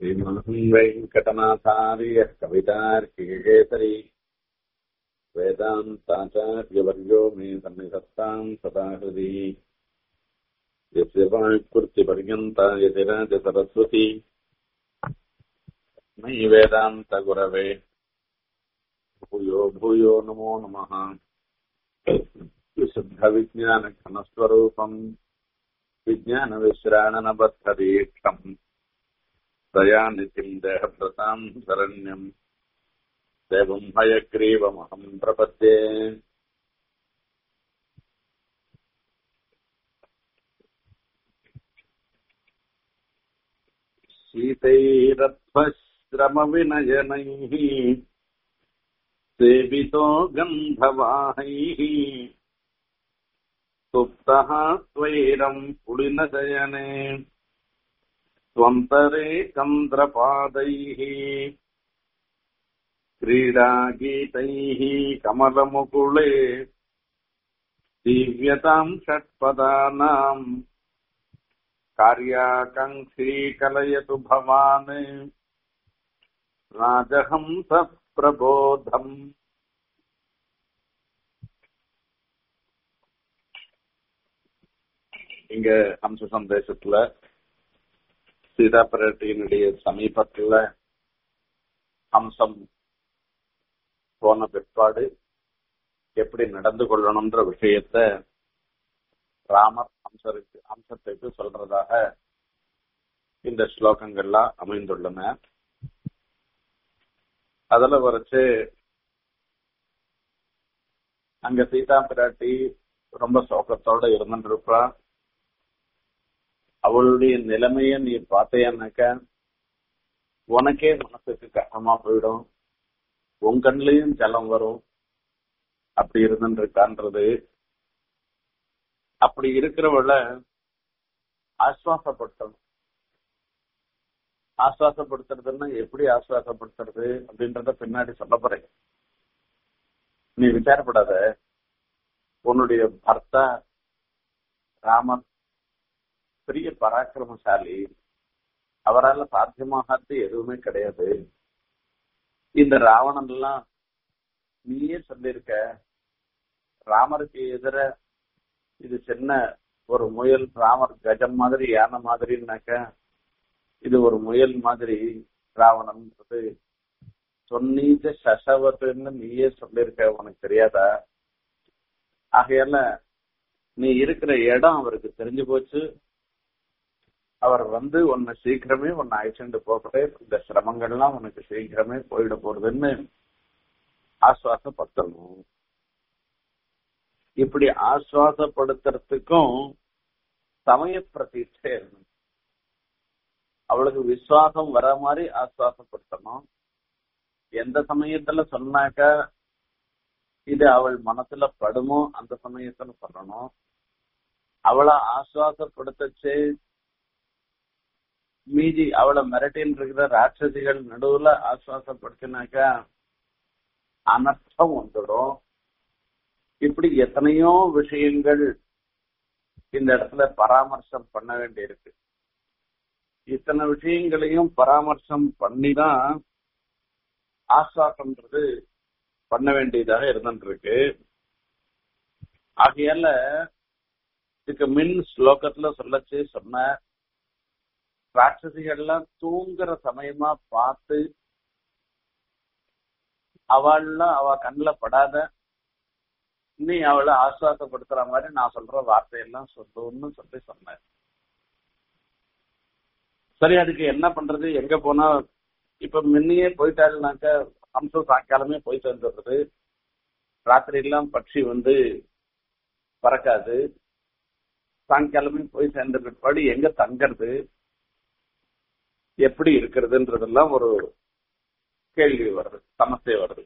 श्रीमहन् वेङ्कटनाथार्यः कवितार्किकेसरी वेदान्ताचार्यवर्यो मे सन्निधत्ताम् सदा हृदि यस्य वाक्कृत्यपर्यन्ता यतिराजसरस्वती मयि वेदान्तगुरवे भूयो भूयो नमो नमः विशुद्धविज्ञानघनस्वरूपम् विज्ञानविश्राणनबद्धदीक्षम् दयानिधिम् देहभृताम् शरण्यम् देवम् हयग्रीवमहम् प्रपद्ये शीतैरध्वश्रमविनयनैः सेवितो गन्धवाहैः सुप्तः त्वैरम् पुलिनशयने त्वन्तरे चन्द्रपादैः क्रीडागीतैः कमलमुकुले दिव्यताम् षट्पदानाम् कार्याकाङ्क्षी कलयतु भवान् राजहंस प्रबोधम् இங்க ஹம்ச சந்தேசத்துல சீதா பிராட்டியினுடைய சமீபத்துல ஹம்சம் போன பிற்பாடு எப்படி நடந்து கொள்ளணும்ன்ற விஷயத்த ராமர் ஹம்சருக்கு ஹம்சத்துக்கு சொல்றதாக இந்த ஸ்லோகங்கள்லாம் அமைந்துள்ளன அதுல வரைச்சு அங்க சீதா பிராட்டி ரொம்ப சோகத்தோட இருந்துருப்பா அவளுடைய நிலைமைய நீ பார்த்தேன்னாக்க உனக்கே மனசுக்கு கஷ்டமா போயிடும் உன் கண்ணிலையும் ஜலம் வரும் அப்படி இருந்துருக்கான்றது அப்படி இருக்கிறவள ஆஸ்வாசப்படுத்தணும் ஆஸ்வாசப்படுத்துறதுன்னா எப்படி ஆஸ்வாசப்படுத்துறது அப்படின்றத பின்னாடி சொல்ல போறேன் நீ விசாரப்படாத உன்னுடைய பர்த்தா ராமன் பெரிய பராக்கிரமசாலி அவரால் சாத்தியமாகாது எதுவுமே கிடையாது இந்த ராவணன் எல்லாம் நீயே சொல்லியிருக்க ராமருக்கு எதிர இது சின்ன ஒரு முயல் ராமர் கஜம் மாதிரி யானை மாதிரின்னாக்க இது ஒரு முயல் மாதிரி ராவணன்றது சொன்னீச்ச சசவத்துன்னு நீயே சொல்லியிருக்க உனக்கு தெரியாதா ஆகையால நீ இருக்கிற இடம் அவருக்கு தெரிஞ்சு போச்சு அவர் வந்து உன்னை சீக்கிரமே உன்னை அழைச்சிட்டு போகட்டே இந்த சிரமங்கள்லாம் உனக்கு சீக்கிரமே போயிட போறதுன்னு ஆஸ்வாசப்படுத்தணும் இப்படி ஆஸ்வாசப்படுத்துறதுக்கும் சமய பிரதீட்சை இருக்கணும் அவளுக்கு விசுவாசம் வர மாதிரி ஆஸ்வாசப்படுத்தணும் எந்த சமயத்துல சொன்னாக்க இது அவள் மனசுல படுமோ அந்த சமயத்துல சொல்லணும் அவளை ஆஸ்வாசப்படுத்தச்சு மீதி அவளை மிரட்டின்னு இருக்கிற ராட்சசிகள் நடுவுல ஆஸ்வாசப்படுத்தினாக்கா அனர்த்தம் வந்துடும் இப்படி எத்தனையோ விஷயங்கள் இந்த இடத்துல பராமர்சம் பண்ண வேண்டியிருக்கு இத்தனை விஷயங்களையும் பராமர்சம் பண்ணிதான் ஆஸ்வாசம்ன்றது பண்ண வேண்டியதாக இருந்துருக்கு ஆகையால இதுக்கு மின் ஸ்லோகத்துல சொல்லச்சு சொன்ன ராட்சசிகள்லாம் தூங்குற சமயமா பார்த்து அவள்லாம் அவ கண்ணில் படாத நீ அவளை ஆஸ்வாசப்படுத்துற மாதிரி நான் சொல்ற வார்த்தையெல்லாம் சொல்லுன்னு சொல்லி சொன்னேன் சரி அதுக்கு என்ன பண்றது எங்க போனா இப்ப முன்னையே போயிட்டாருனாக்க அம்சம் சாயங்காலமே போயிட்டு வந்துடுறது ராத்திரி எல்லாம் பட்சி வந்து பறக்காது சாயங்காலமே போய் சேர்ந்த பிற்பாடு எங்க தங்கறது எப்படி இருக்கிறதுன்றதெல்லாம் ஒரு கேள்வி வருது சமஸ்தை வருது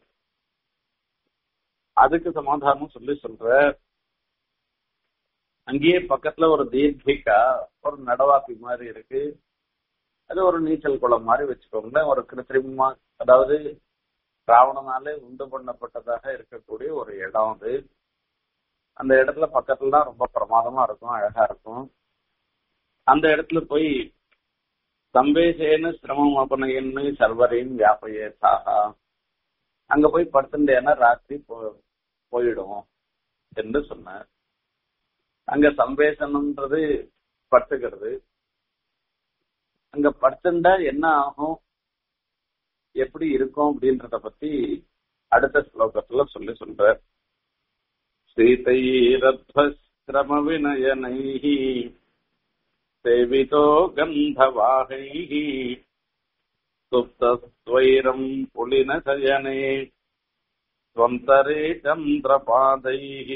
அதுக்கு சமாதானம் சொல்லி சொல்ற அங்கேயே பக்கத்துல ஒரு தீர்க்கிகா ஒரு நடவாப்பி மாதிரி இருக்கு அது ஒரு நீச்சல் குளம் மாதிரி வச்சுக்கோங்களேன் ஒரு கிருத்திரிமா அதாவது ராவணனாலே உண்டு பண்ணப்பட்டதாக இருக்கக்கூடிய ஒரு இடம் அது அந்த இடத்துல பக்கத்துலலாம் ரொம்ப பிரமாதமா இருக்கும் அழகா இருக்கும் அந்த இடத்துல போய் சம்பேசேன சிரமம் அபனயன்னு சர்வரையும் வியாபயேதாக அங்க போய் படுத்துட்டேன்னா ராத்திரி போ- போயிடும் என்று சொன்னார் அங்க சம்பேசனம்ன்றது படுத்துக்கிறது அங்க படுத்துண்டா என்ன ஆகும் எப்படி இருக்கும் அப்படின்றத பத்தி அடுத்த ஸ்லோகத்துல சொல்லி சொல்றார் சீதைரத்வஸ்கிரம வினயனைः சேவிதோ கந்தவாகைः சுப்தஸ்வைரம் புலினசயனே त्वन्तरे चन्द्रपादैः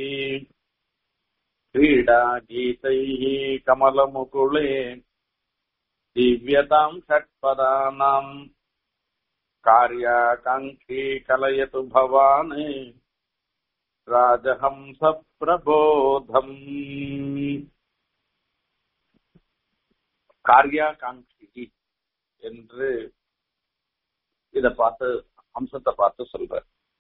क्रीडागीतैः कमलमुकुले दिव्यताम् षट्पदानाम् कार्याकाङ्क्षी कलयतु भवान् राजहंसप्रबोधम् காரியாகாங்கி என்று இத பார்த்து அம்சத்தை பார்த்து சொல்ற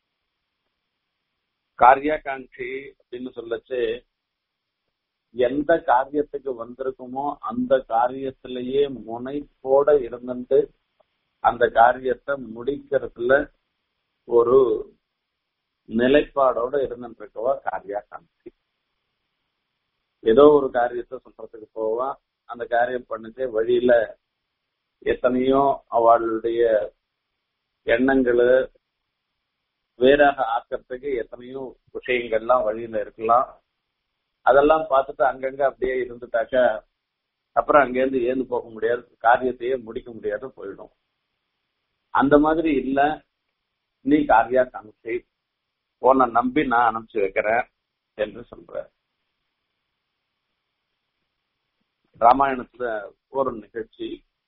காரியாகாங்கி அப்படின்னு சொல்லச்சு எந்த காரியத்துக்கு வந்திருக்குமோ அந்த காரியத்திலேயே முனைப்போட இருந்துட்டு அந்த காரியத்தை முடிக்கிறதுல ஒரு நிலைப்பாடோட இருந்துட்டு இருக்கவா காரியாகாங்கி ஏதோ ஒரு காரியத்தை சொல்றதுக்கு போவா அந்த காரியம் பண்ணிட்டு வழியில எத்தனையோ அவளுடைய எண்ணங்களை வேறாக ஆக்கிறதுக்கு எத்தனையோ விஷயங்கள்லாம் வழியில இருக்கலாம் அதெல்லாம் பார்த்துட்டு அங்கங்க அப்படியே இருந்துட்டாக்க அப்புறம் அங்கேருந்து ஏந்து போக முடியாது காரியத்தையே முடிக்க முடியாது போயிடும் அந்த மாதிரி இல்ல நீ காரியா காமிச்சு உன்னை நம்பி நான் அனுப்பிச்சு வைக்கிறேன் என்று சொல்ற ராமாயணத்துல ஒரு நிகழ்ச்சி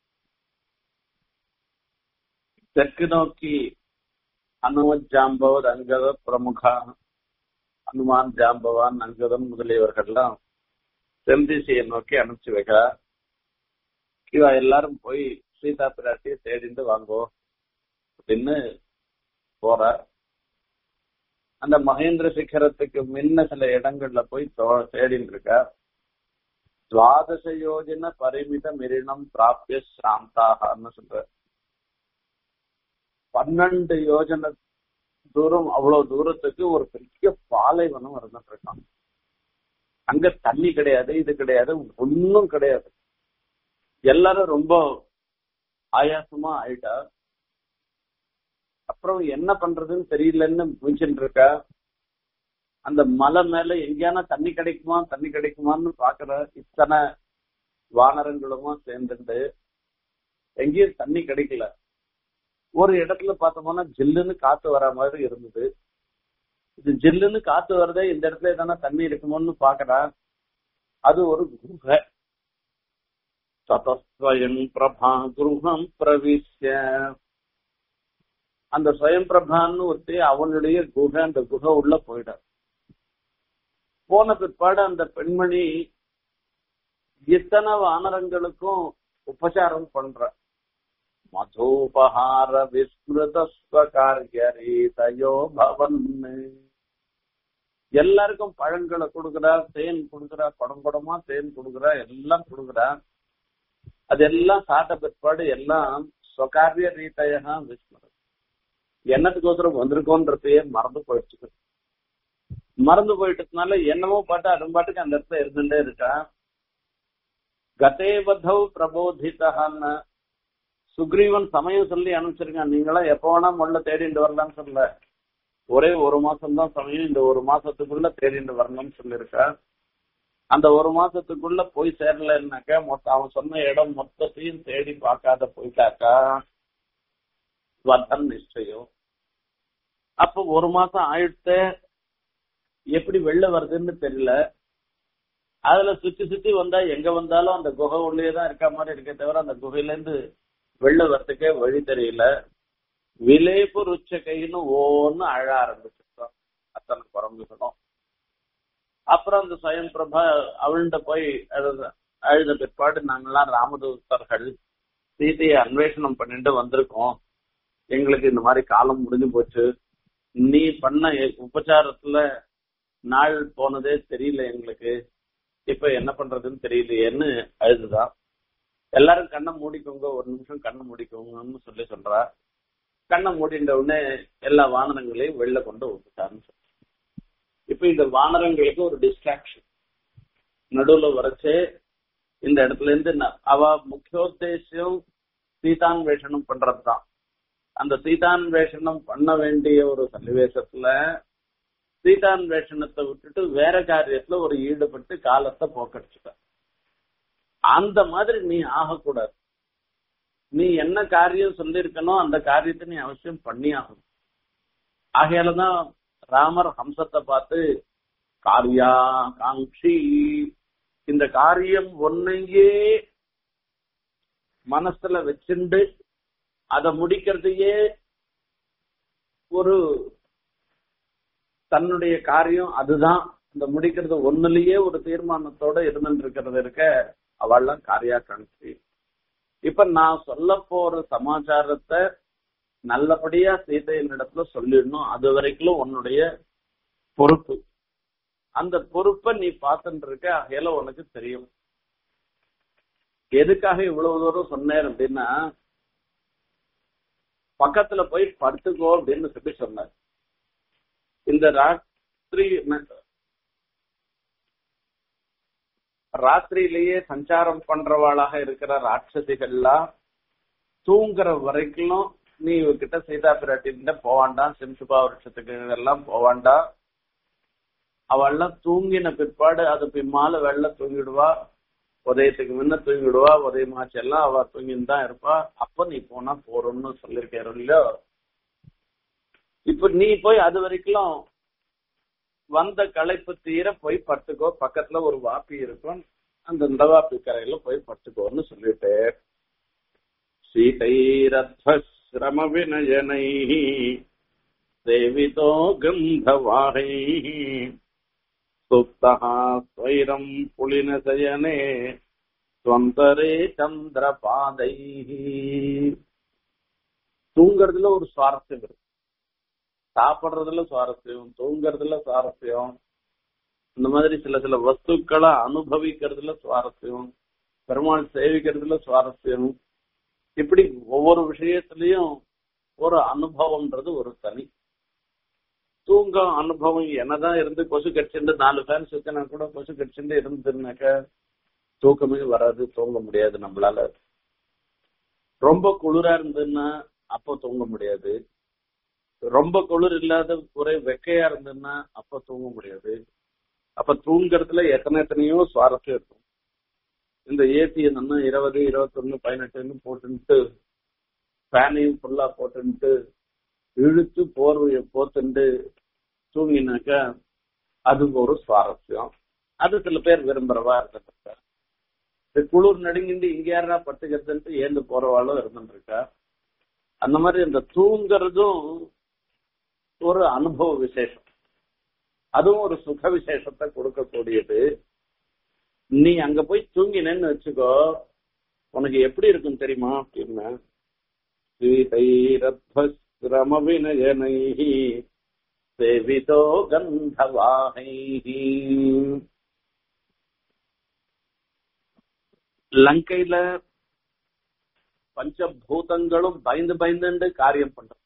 தெற்கு நோக்கி அனுமத் ஜாம்பவத் அங்கத பிரமுகா அனுமான் ஜாம்பவான் அங்கதன் முதலியவர்கள்லாம் தென் திசையை நோக்கி அனுப்பிச்சு வைக்கிறா இவ எல்லாரும் போய் சீதா பிராட்டியை தேடிந்து வாங்கோ அப்படின்னு போற அந்த மகேந்திர சிகரத்துக்கு முன்ன சில இடங்கள்ல போய் தோ- தேடின்னு இருக்கா துவாதச யோஜன பரிமித மிரிணம் பிராபிய சாந்தாகன்னு சொல்ற பன்னெண்டு யோஜனை தூரம் அவ்வளவு தூரத்துக்கு ஒரு பெரிய பாலைவனம் இருந்துட்டு இருக்கான் அங்க தண்ணி கிடையாது இது கிடையாது ஒன்னும் கிடையாது எல்லாரும் ரொம்ப ஆயாசமா ஆயிட்டா அப்புறம் என்ன பண்றதுன்னு தெரியலன்னு முடிச்சுட்டு இருக்கா அந்த மலை மேல எங்கேயானா தண்ணி கிடைக்குமா தண்ணி கிடைக்குமான்னு பாக்குற இத்தனை வானரங்களுமா சேர்ந்துட்டு எங்கேயும் தண்ணி கிடைக்கல ஒரு இடத்துல பார்த்தோம்னா ஜில்லுன்னு காத்து வர மாதிரி இருந்தது இது ஜில்லுன்னு காத்து வருதே இந்த இடத்துல எதனா தண்ணி இருக்குமோன்னு பாக்குறா அது ஒரு குகை ததஸ்வயம் பிரபா குருகம் பிரவிஷ்ய அந்த ஸ்வயம் பிரபான்னு ஒருத்தி அவனுடைய குகை அந்த குகை உள்ள போயிட போன பிற்பாடு அந்த பெண்மணி இத்தனை வானரங்களுக்கும் உபச்சாரம் பண்ற மதோபஹார விஸ்மிருதஸ்வகாரியரீதயோ பவன் எல்லாருக்கும் பழங்களை கொடுக்குறா தேன் கொடுக்குறா குடம் குடமா தேன் கொடுக்குறா எல்லாம் கொடுக்குறா அதெல்லாம் சாப்பிட்ட பிற்பாடு எல்லாம் ஸ்வகாரிய ரீதையா விஸ்மிருதம் என்னத்துக்கோசரம் வந்திருக்கோன்றதையே மறந்து போயிடுச்சு மறந்து போயிட்டதுனால என்னமோ பாட்டு அதன் பாட்டுக்கு அந்த இடத்துல இருந்துட்டே இருக்கா கதேவதௌ பிரபோதிதான்னு சுக்ரீவன் சமயம் சொல்லி அனுப்பிச்சிருக்கான் நீங்களாம் எப்ப வேணா முள்ள தேடிட்டு வரலாம்னு சொல்லல ஒரே ஒரு மாசம் தான் சமயம் இந்த ஒரு மாசத்துக்குள்ள தேடிட்டு வரணும்னு சொல்லியிருக்கா அந்த ஒரு மாசத்துக்குள்ள போய் சேரலன்னாக்கா மொத்த அவன் சொன்ன இடம் மொத்தத்தையும் தேடி பார்க்காத போயிட்டாக்கா வதன் நிச்சயம் அப்போ ஒரு மாசம் ஆயிடுத்து எப்படி வெளில வருதுன்னு தெரியல அதுல சுத்தி சுத்தி வந்தா எங்க வந்தாலும் அந்த குகை உள்ளே தான் இருக்க மாதிரி இருக்கே தவிர அந்த குகையில இருந்து வெளில வர்றதுக்கே வழி தெரியல விலேப்பு ருச்ச கைன்னு ஒன்னு அழ ஆரம்பிச்சிருக்கோம் அத்தனை குரங்குகளும் அப்புறம் அந்த ஸ்வயம் பிரபா அவள்கிட்ட போய் அழுத அழுத பிற்பாடு நாங்கெல்லாம் ராமதூதர்கள் சீதையை அன்வேஷணம் பண்ணிட்டு வந்திருக்கோம் எங்களுக்கு இந்த மாதிரி காலம் முடிஞ்சு போச்சு நீ பண்ண உபச்சாரத்துல நாள் போனதே தெரியல எங்களுக்கு இப்ப என்ன பண்றதுன்னு தெரியலையேன்னு அழுதுதான் எல்லாரும் கண்ணை மூடிக்கோங்க ஒரு நிமிஷம் கண்ணை மூடிக்கோங்கன்னு சொல்லி சொல்றா கண்ணை மூடின்ற உடனே எல்லா வானரங்களையும் வெளில கொண்டு விட்டுட்டாருன்னு சொல்ற இப்ப இந்த வானரங்களுக்கு ஒரு டிஸ்ட்ராக்ஷன் நடுவுல வரைச்சு இந்த இடத்துல இருந்து ந- அவ முக்கியோத்தேசம் சீதான்வேஷனம் பண்றதுதான் அந்த சீதான்வேஷனம் பண்ண வேண்டிய ஒரு சன்னிவேசத்துல சீதான்வேஷனத்தை விட்டுட்டு வேற காரியத்துல ஒரு ஈடுபட்டு காலத்தை போக்கடிச்சுட்ட அந்த மாதிரி நீ ஆகக்கூடாது நீ என்ன காரியம் சொல்லியிருக்கனோ அந்த காரியத்தை நீ அவசியம் பண்ணி ஆகணும் ஆகையாலதான் ராமர் ஹம்சத்தை பார்த்து காரியா காங்ஷி இந்த காரியம் ஒன்னையே மனசுல வச்சுண்டு அதை முடிக்கிறதையே ஒரு தன்னுடைய காரியம் அதுதான் இந்த முடிக்கிறது ஒண்ணுலயே ஒரு தீர்மானத்தோட இருந்துட்டு இருக்கிறது இருக்க அவள்லாம் காரியா காமிச்சு இப்ப நான் சொல்ல போற சமாச்சாரத்தை நல்லபடியா சீதையின் இடத்துல சொல்லிடணும் அது வரைக்கும் உன்னுடைய பொறுப்பு அந்த பொறுப்பை நீ பார்த்துட்டு இருக்க அகையில உனக்கு தெரியும் எதுக்காக இவ்வளவு தூரம் சொன்னேன் அப்படின்னா பக்கத்துல போய் படுத்துக்கோ அப்படின்னு சொல்லி சொன்னார் இந்த ராத்திரி ராத்திரியிலேயே சஞ்சாரம் பண்றவாளாக இருக்கிற ராட்சசிகள்லாம் தூங்குற வரைக்கும் நீ இவகிட்ட சீதா பிராட்டிகிட்ட போவாண்டாம் சிம்சுபா வருஷத்துக்கு எல்லாம் போவாண்டா அவள்லாம் தூங்கின பிற்பாடு அது பின்னால வெள்ள தூங்கிடுவா உதயத்துக்கு முன்ன தூங்கிடுவா உதயமாச்சு எல்லாம் அவ தூங்கின்னு தான் இருப்பா அப்ப நீ போனா போறோம்னு சொல்லிருக்கேன் இல்லையோ இப்ப நீ போய் அது வரைக்கும் வந்த களைப்பு தீர போய் படுத்துக்கோ பக்கத்துல ஒரு வாப்பி இருக்கும் அந்த நவாப்பி கரையில போய் படுத்துக்கோன்னு சொல்லிட்டு சீதைரத்வசிரம வினயனை சேவிதோ கந்தவாகை சுப்தா ஸ்வைரம் புலினசயனே ஸ்வந்தரே சந்திரபாதை தூங்குறதுல ஒரு சுவாரஸ்யம் இருக்கு சாப்பிடுறதுல சுவாரஸ்யம் தூங்குறதுல சுவாரஸ்யம் இந்த மாதிரி சில சில வஸ்துக்களை அனுபவிக்கிறதுல சுவாரஸ்யம் பெருமாள் சேவிக்கிறதுல சுவாரஸ்யம் இப்படி ஒவ்வொரு விஷயத்திலையும் ஒரு அனுபவம்ன்றது ஒரு தனி தூங்கம் அனுபவம் என்னதான் இருந்து கொசு கடிச்சுட்டு நாலு ஃபேன் சுத்தினா கூட கொசு கடிச்சுட்டு இருந்துருனாக்க தூக்கமே வராது தூங்க முடியாது நம்மளால ரொம்ப குளிரா இருந்ததுன்னா அப்போ தூங்க முடியாது ரொம்ப குளிர் இல்லாத ஒரே வெக்கையா இருந்ததுன்னா அப்ப தூங்க முடியாது அப்ப தூங்குறதுல எத்தனை எத்தனையோ சுவாரஸ்யம் இருக்கும் இந்த ஏசி என்னன்னா இருபது இருபத்தொன்னு பதினெட்டுன்னு போட்டுன்ட்டு ஃபேனையும் ஃபுல்லா போட்டுன்ட்டு இழுத்து போர்வையை போத்துண்டு தூங்கினாக்கா அது ஒரு சுவாரஸ்யம் அது சில பேர் விரும்புறவா இருந்துட்டு இந்த குளிர் நடுங்கிண்டு இங்க யாரா பட்டுக்கிறதுன்ட்டு ஏந்து போறவாளும் இருந்துட்டு இருக்கா அந்த மாதிரி இந்த தூங்குறதும் ஒரு அனுபவ விசேஷம் அதுவும் ஒரு சுக விசேஷத்தை கொடுக்கக்கூடியது நீ அங்க போய் தூங்கினேன்னு வச்சுக்கோ உனக்கு எப்படி இருக்கும் தெரியுமா அப்படின்னா ஸ்ரீதைரத்வஸ்ரம வினயனை சேவிதோ கந்தவாகை லங்கையில பஞ்சபூதங்களும் பயந்து பயந்துண்டு காரியம் பண்ற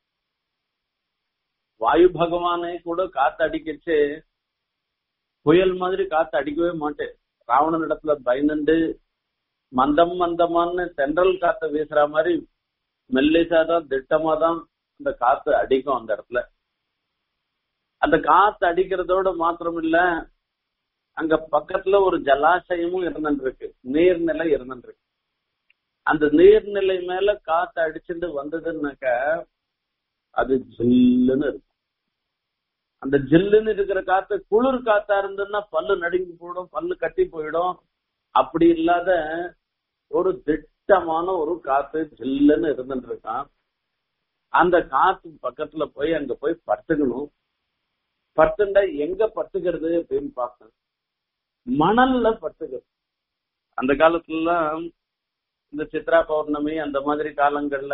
வாயு பகவானே கூட காத்து அடிக்கச்சு புயல் மாதிரி காத்து அடிக்கவே மாட்டேன் ராவணன் இடத்துல பயந்துண்டு மந்தம் மந்தமான்னு தென்றல் காத்த வீசுற மாதிரி மெல்லிசா தான் திட்டமா தான் அந்த காத்து அடிக்கும் அந்த இடத்துல அந்த காத்து அடிக்கிறதோட மாத்திரம் இல்ல அங்க பக்கத்துல ஒரு ஜலாசயமும் இருந்துட்டு இருக்கு நீர்நிலை இருந்துட்டு இருக்கு அந்த நீர்நிலை மேல காத்து அடிச்சுட்டு வந்ததுன்னாக்க அது ஜில்லுன்னு இருக்கும் அந்த ஜில்லுன்னு இருக்கிற காத்து குளிர் காத்தா இருந்ததுன்னா பல்லு நடுங்கி போயிடும் பல்லு கட்டி போயிடும் அப்படி இல்லாத ஒரு திட்டமான ஒரு காத்து ஜில்லுன்னு இருந்துட்டு இருக்கான் அந்த காத்து பக்கத்துல போய் அங்க போய் படுத்துக்கணும் படுத்துண்டா எங்க படுத்துக்கிறது அப்படின்னு பார்த்தேன் மணல்ல படுத்துக்கிறது அந்த காலத்துல இந்த சித்ரா பௌர்ணமி அந்த மாதிரி காலங்கள்ல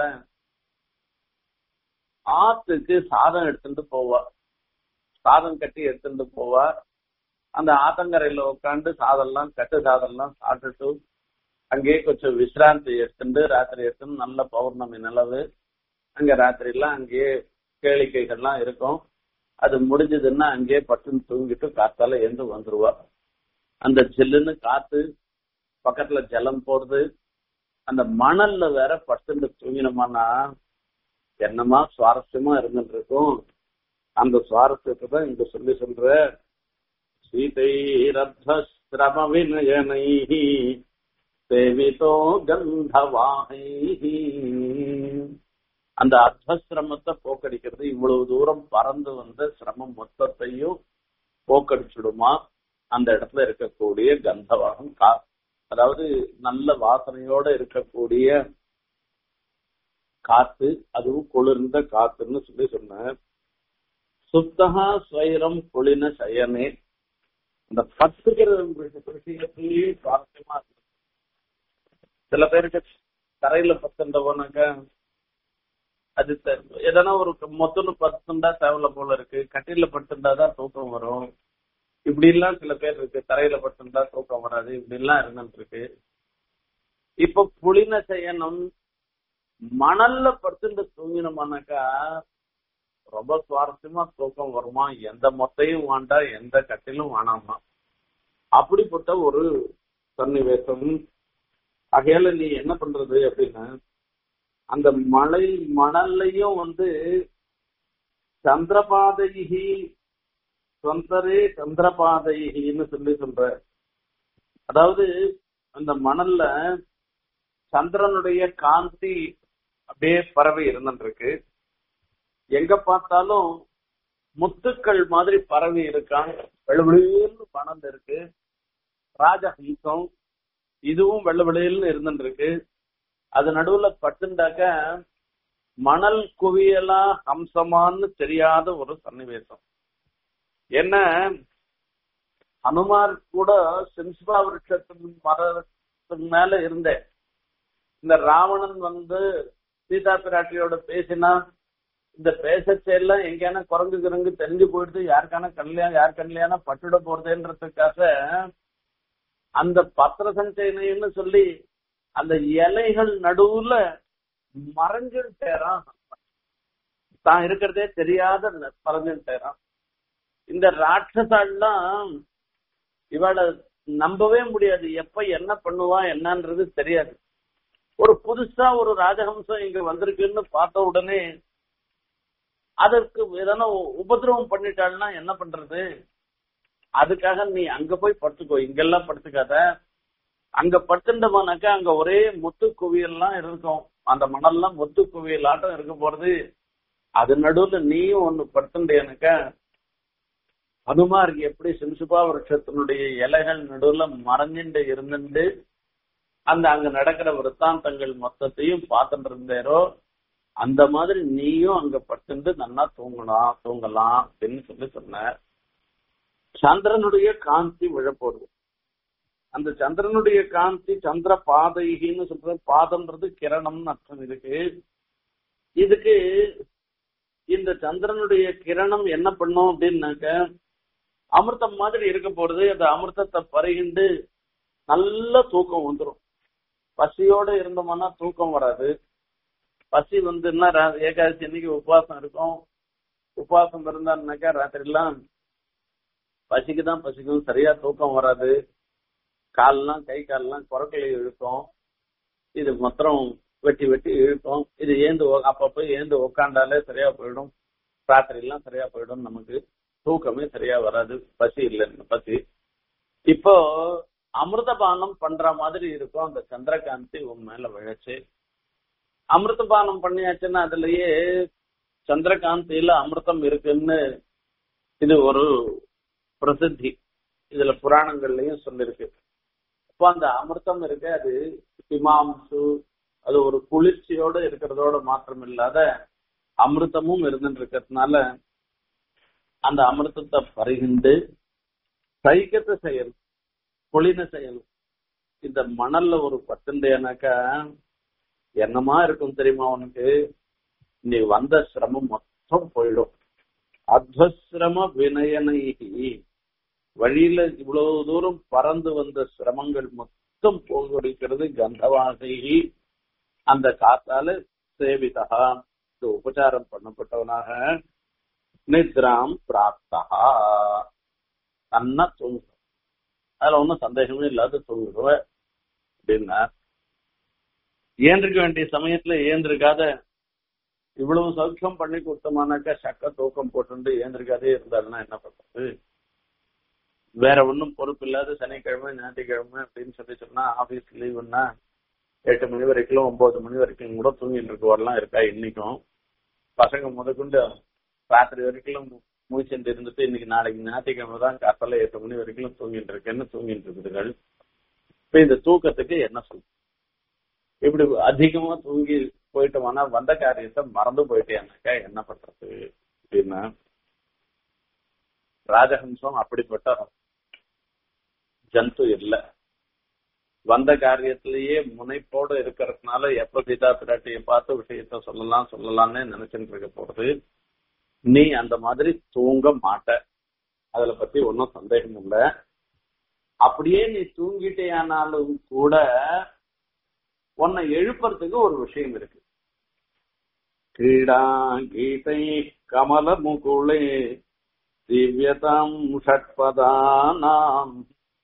ஆத்துக்கு சாதம் எடுத்துட்டு போவா சாதம் கட்டி எடுத்துட்டு போவா அந்த ஆத்தங்கரையில உட்காந்து சாதம்லாம் கட்டு சாதம்லாம் சாப்பிட்டுட்டு அங்கேயே கொஞ்சம் விசிராந்தி எடுத்துட்டு ராத்திரி எடுத்துன்னு நல்ல பௌர்ணமி நிலவு அங்க ராத்திரி எல்லாம் அங்கேயே கேளிக்கைகள்லாம் இருக்கும் அது முடிஞ்சதுன்னா அங்கேயே பட்டுன்னு தூங்கிட்டு காத்தால எழுந்து வந்துருவா அந்த ஜில்லுன்னு காத்து பக்கத்துல ஜலம் போறது அந்த மணல்ல வேற பட்டுன்னு தூங்கினோமானா என்னமா சுவாரஸ்யமா இருந்துட்டு இருக்கும் அந்த சுவாரஸ்யத்தை தான் இங்க சொல்லி சொல்ற சீதைரத்வஸ்திரம வினயனை சேவிதோ கந்தவாகை அந்த அர்த்தசிரமத்தை போக்கடிக்கிறது இவ்வளவு தூரம் பறந்து வந்த சிரமம் மொத்தத்தையும் போக்கடிச்சுடுமா அந்த இடத்துல இருக்கக்கூடிய கந்தவாகம் கா அதாவது நல்ல வாசனையோட இருக்கக்கூடிய காத்து அதுவும் குளிர்ந்த காத்துன்னு சொல்லி சொன்ன சுத்தகா ஸ்வைரம் குளின சயனே இந்த பத்துக்கிற விஷயத்திலேயே சுவாரஸ்யமா இருக்கு சில பேருக்கு தரையில பத்துண்டவோனாக்கா அது எதனா ஒரு மொத்தம்னு பத்துண்டா தேவையில்ல போல இருக்கு கட்டில பட்டுண்டாதான் தூக்கம் வரும் இப்படி எல்லாம் சில பேர் இருக்கு தரையில பட்டுண்டா தூக்கம் வராது இப்படி எல்லாம் இருந்துட்டு இருக்கு இப்ப புளின செய்யணும் மணல்ல படுத்துட்டு தூங்கினோம்னாக்கா ரொம்ப சுவாரஸ்யமா தூக்கம் வருமா எந்த மொத்தையும் வேண்டா எந்த கட்டிலும் வேணாமா அப்படிப்பட்ட ஒரு சன்னிவேசம் ஆகையால நீ என்ன பண்றது அப்படின்னா அந்த மலை மணல்லையும் வந்து சந்திரபாதைகி சொந்தரே சந்திரபாதைகின்னு சொல்லி சொல்ற அதாவது அந்த மணல்ல சந்திரனுடைய காந்தி அப்படியே பறவை இருந்துருக்கு எங்க பார்த்தாலும் முத்துக்கள் மாதிரி பறவை இருக்கான் வெள்ளவெளியில்னு மணல் இருக்கு ராஜஹம்சம் இதுவும் வெள்ள வெளியில்னு இருந்துருக்கு அது நடுவுல பட்டுண்டாக்க மணல் குவியலா ஹம்சமான்னு தெரியாத ஒரு சன்னிவேசம் என்ன ஹனுமார் கூட சிம்ஸ்பா விருட்சத்தின் மரத்தின் மேல இருந்தேன் இந்த ராவணன் வந்து சீதா பிராட்டியோட பேசினா இந்த பேசச்செல்லாம் எங்கேயான குரங்கு கிரங்கு தெரிஞ்சு போயிடுது யாருக்கான கல்யாணம் யார் கல்யாணம் பட்டுட போறதுன்றதுக்காக அந்த பத்திர சஞ்சயனைன்னு சொல்லி அந்த இலைகள் நடுவுல மறைஞ்சுட்டேரான் தான் இருக்கிறதே தெரியாத மறைஞ்சுட்டேரான் இந்த ராட்சசாலாம் இவளை நம்பவே முடியாது எப்ப என்ன பண்ணுவா என்னன்றது தெரியாது ஒரு புதுசா ஒரு ராஜஹம்சம் இங்க வந்திருக்குன்னு பார்த்த உடனே அதற்கு எதனா உபதிரவம் பண்ணிட்டாள்னா என்ன பண்றது அதுக்காக நீ அங்க போய் படுத்துக்கோ இங்கெல்லாம் படுத்துக்காத அங்க படுத்துட்டோம்னாக்கா அங்க ஒரே முத்து குவியல்லாம் இருக்கும் அந்த மணல்லாம் முத்து குவியலாட்டம் இருக்க போறது அது நடுவுல நீயும் ஒண்ணு படுத்துட்டேனாக்கா ஹனுமார் எப்படி சிம்சுபா விருட்சத்தினுடைய இலைகள் நடுவுல மறைஞ்சுட்டு இருந்துட்டு அந்த அங்க நடக்கிற விற்த்தாந்தங்கள் மொத்தத்தையும் பார்த்துட்டு இருந்தேரோ அந்த மாதிரி நீயும் அங்க படுத்துட்டு நல்லா தூங்கலாம் தூங்கலாம் அப்படின்னு சொல்லி சொன்ன சந்திரனுடைய காந்தி விழப்போடுது அந்த சந்திரனுடைய காந்தி சந்திர பாதைகின்னு சொல்ற பாதம்ன்றது கிரணம்னு அர்த்தம் இருக்கு இதுக்கு இந்த சந்திரனுடைய கிரணம் என்ன பண்ணும் அப்படின்னாக்க அமிர்தம் மாதிரி இருக்க போறது அந்த அமிர்தத்தை பருகிண்டு நல்ல தூக்கம் வந்துடும் பசியோட இருந்தோம்னா தூக்கம் வராது பசி வந்துன்னா ஏகாதசி அன்னைக்கு உபவாசம் இருக்கும் உபவாசம் இருந்தான்னாக்கா ராத்திரி எல்லாம் பசிக்கு தான் பசிக்கும் சரியா தூக்கம் வராது கால்லாம் கை கால்லாம் குரக்கலை இழுக்கும் இது மொத்தம் வெட்டி வெட்டி இழுக்கும் இது ஏந்து அப்பப்போ ஏந்து உக்காண்டாலே சரியா போயிடும் ராத்திரி எல்லாம் சரியா போயிடும் நமக்கு தூக்கமே சரியா வராது பசி இல்லைன்னு பசி இப்போ அமிர்தபானம் பண்ற மாதிரி இருக்கும் அந்த சந்திரகாந்தி உன் மேல விழைச்சு அமிர்தபானம் பண்ணியாச்சுன்னா அதுலயே சந்திரகாந்தியில அமிர்தம் இருக்குன்னு இது ஒரு பிரசித்தி இதுல புராணங்கள்லயும் சொல்லிருக்கு இப்போ அந்த அமிர்தம் இருக்கு அது ஹிமாம்சு அது ஒரு குளிர்ச்சியோட இருக்கிறதோட மாற்றம் இல்லாத அமிர்தமும் இருந்துட்டு இருக்கிறதுனால அந்த அமிர்தத்தை பருகிண்டு சைக்கத்தை செய்யணும் குளின செய்யணும் இந்த மணல்ல ஒரு பத்துண்டேனாக்கா என்னமா இருக்கும் தெரியுமா உனக்கு நீ வந்த சிரமம் மொத்தம் போயிடும் அத்வசிரம வினயனைகி வழியில இவ்வளவு தூரம் பறந்து வந்த சிரமங்கள் மொத்தம் மொத்தம் போகடிக்கிறது கந்தவாசி அந்த காத்தால சேவிதா இது உபச்சாரம் பண்ணப்பட்டவனாக நித்ராம் பிராப்தா தன்ன தூங்கு அதுல ஒன்றும் சந்தேகமே இல்லாத தூங்குடுவ அப்படின்னா ஏந்திருக்க வேண்டிய சமயத்துல ஏந்திருக்காத இவ்வளவு சௌக்கியம் பண்ணி கொடுத்தோமானாக்கா சக்க தூக்கம் போட்டு ஏந்திருக்காதே இருந்தாருன்னா என்ன பண்றது வேற ஒன்றும் பொறுப்பு இல்லாத சனிக்கிழமை ஞாயிற்றுக்கிழமை அப்படின்னு சொல்லி சொன்னா ஆபீஸ் லீவுன்னா எட்டு மணி வரைக்கும் ஒன்பது மணி வரைக்கும் கூட தூங்கிட்டு இருக்கவரெல்லாம் இருக்கா இன்னைக்கும் பசங்க முதற்கொண்டு ராத்திரி வரைக்கும் மூச்சென்று இருந்துட்டு இன்னைக்கு நாளைக்கு ஞாயிற்றுக்கிழமை தான் காத்தால எட்டு மணி வரைக்கும் தூங்கிட்டு இருக்கேன்னு தூங்கிட்டு இருக்குதுகள் இப்ப இந்த தூக்கத்துக்கு என்ன சொல்றது இப்படி அதிகமா தூங்கி போயிட்டோம்னா வந்த காரியத்தை மறந்து போயிட்டேனாக்கா என்ன பண்றது அப்படின்னா ராஜஹம்சம் அப்படிப்பட்ட ஜந்து இல்ல வந்த காரியத்திலேயே முனைப்போடு இருக்கிறதுனால எப்ப சீதா பிராட்டியை பார்த்து விஷயத்த சொல்லலாம் சொல்லலாம்னு நினைச்சுட்டு இருக்க போறது நீ அந்த மாதிரி தூங்க மாட்ட அதுல பத்தி ஒன்னும் சந்தேகம் இல்லை அப்படியே நீ தூங்கிட்டேயானாலும் கூட உன்னை எழுப்புறதுக்கு ஒரு விஷயம் இருக்கு கிரீடா கீதை கமல முகுளே திவ்யதாம் ஷட்பதானாம்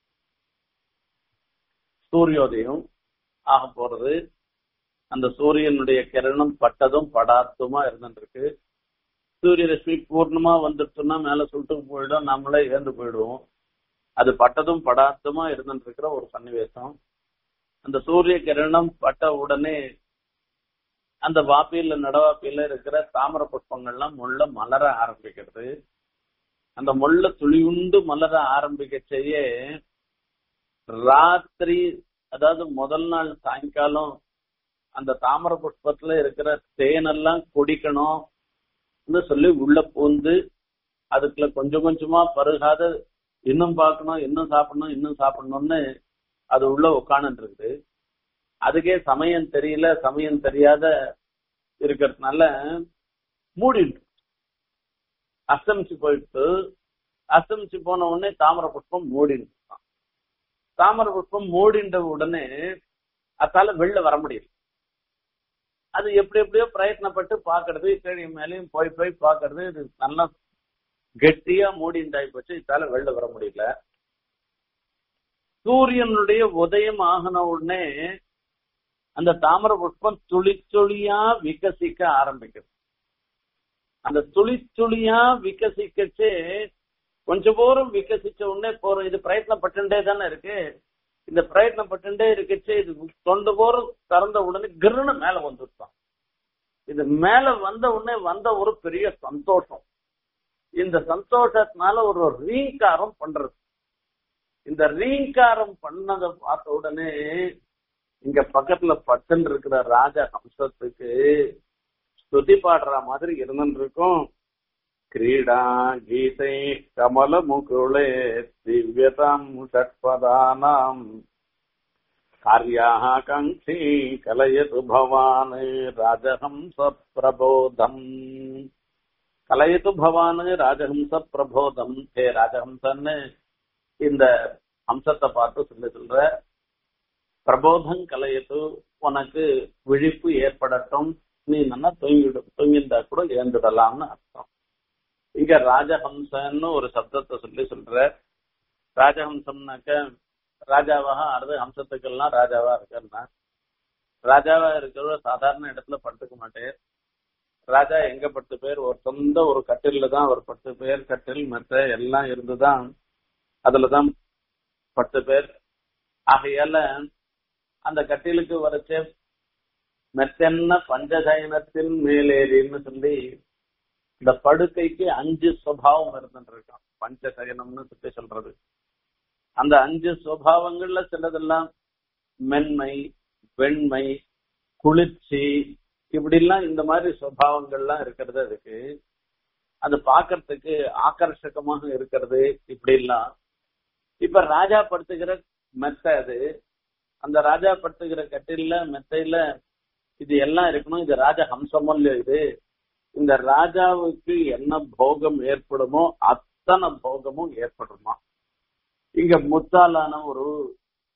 சூரியோதயம் ஆக போறது அந்த சூரியனுடைய கிரணம் பட்டதும் படாத்துமா இருந்துருக்கு சூரிய ரஷ்மி பூர்ணமா வந்துடுச்சுன்னா மேல சுட்டு போயிடும் நம்மளே இழந்து போயிடுவோம் அது பட்டதும் படாத்துமா இருந்துட்டு இருக்கிற ஒரு சன்னிவேசம் அந்த சூரிய கிரணம் பட்ட உடனே அந்த வாப்பியில நடவாப்பியில இருக்கிற தாமர புஷ்பங்கள்லாம் முள்ள மலர ஆரம்பிக்கிறது அந்த முள்ள துளியுண்டு மலர ஆரம்பிக்க செய்ய ராத்திரி அதாவது முதல் நாள் சாயங்காலம் அந்த தாமர புஷ்பத்துல இருக்கிற தேனெல்லாம் குடிக்கணும் சொல்லி உள்ள பூந்து அதுக்குள்ள கொஞ்சம் கொஞ்சமா பருகாத இன்னும் பார்க்கணும் இன்னும் சாப்பிடணும் இன்னும் சாப்பிடணும்னு அது உள்ள உட்காந்துட்டு இருக்குது அதுக்கே சமயம் தெரியல சமயம் தெரியாத இருக்கிறதுனால மூடிட்டு அஸ்தமிச்சு போயிட்டு அஸ்தமிச்சு போன உடனே தாமர புஷ்பம் மூடிட்டு தாமர புஷ்பம் மூடின்ற உடனே அதால வெளில வர முடியல அது எப்படி எப்படியோ பிரயத்னப்பட்டு பாக்குறது கீழே மேலேயும் போய் போய் பாக்குறது இது நல்லா கெட்டியா மூடிண்டாய் போச்சு இதால வெளில வர முடியல சூரியனுடைய உதயம் ஆகின உடனே அந்த தாமர புஷ்பம் துளி துளியா விகசிக்க ஆரம்பிக்குது அந்த துளி துளியா விகசிக்கச்சு கொஞ்சம் போரும் விகசிச்ச உடனே போறோம் இது பிரயத்னப்பட்டுட்டே தானே இருக்கு இந்த பிரயத்னப்பட்டுட்டே இருக்குச்சு இது தொண்டு போரும் திறந்த உடனே கிருன்னு மேல வந்துட்டான் இது மேல வந்த உடனே வந்த ஒரு பெரிய சந்தோஷம் இந்த சந்தோஷத்தினால ஒரு ரீங்காரம் பண்றது இந்த ரீங்காரம் பண்ணதை பார்த்த உடனே இங்க பக்கத்துல பட்டுன்னு இருக்கிற ராஜ ஹம்சத்துக்கு ஸ்துதி பாடுற மாதிரி இருந்துட்டு இருக்கும் கிரீடா கீதை கமல முகுளே திவ்யதாம் ஷட்பதானாம் காரியாக கங்கி கலயது பவான் ராஜஹம்ச பிரபோதம் கலயது பவான் ராஜஹம்ச பிரபோதம் ஹே ராஜஹம்சன்னு இந்த அம்சத்தை பார்த்து சொல்லி சொல்ற பிரபோதம் கலையத்து உனக்கு விழிப்பு ஏற்படட்டும் நீ நல்லா தூங்கிடு தூங்கிருந்தா கூட ஏந்துடலாம்னு அர்த்தம் இங்க ராஜஹம்சன்னு ஒரு சப்தத்தை சொல்லி சொல்ற ராஜஹம்சம்னாக்க ராஜாவாக அடுத்த ஹம்சத்துக்கெல்லாம் ராஜாவா இருக்கன்னா ராஜாவா இருக்கிற சாதாரண இடத்துல படுத்துக்க மாட்டேன் ராஜா எங்க பத்து பேர் ஒரு சொந்த ஒரு கட்டில தான் ஒரு பத்து பேர் கட்டில் மற்ற எல்லாம் இருந்துதான் அதுலதான் பத்து பேர் ஆகையால அந்த கட்டிலுக்கு வரைச்ச மெத்தென்ன பஞ்சசயனத்தின் மேலேறின்னு சொல்லி இந்த படுக்கைக்கு அஞ்சு சுவாவம் இருந்துட்டு இருக்கான் பஞ்சசயனம்னு சொல்லி சொல்றது அந்த அஞ்சு சுவாவங்கள்ல சிலதெல்லாம் மென்மை வெண்மை குளிர்ச்சி இப்படிலாம் இந்த மாதிரி சுவாவங்கள்லாம் இருக்கிறது அதுக்கு அது பாக்குறதுக்கு ஆக்கர்ஷகமாக இருக்கிறது இப்படி எல்லாம் இப்ப ராஜா படுத்துக்கிற மெத்த அது அந்த ராஜா படுத்துக்கிற கட்டில மெத்தையில இது எல்லாம் இருக்கணும் இது ராஜ ஹம்சமல்ல இது இந்த ராஜாவுக்கு என்ன போகம் ஏற்படுமோ அத்தனை போகமும் ஏற்படுமா இங்க முத்தாலான ஒரு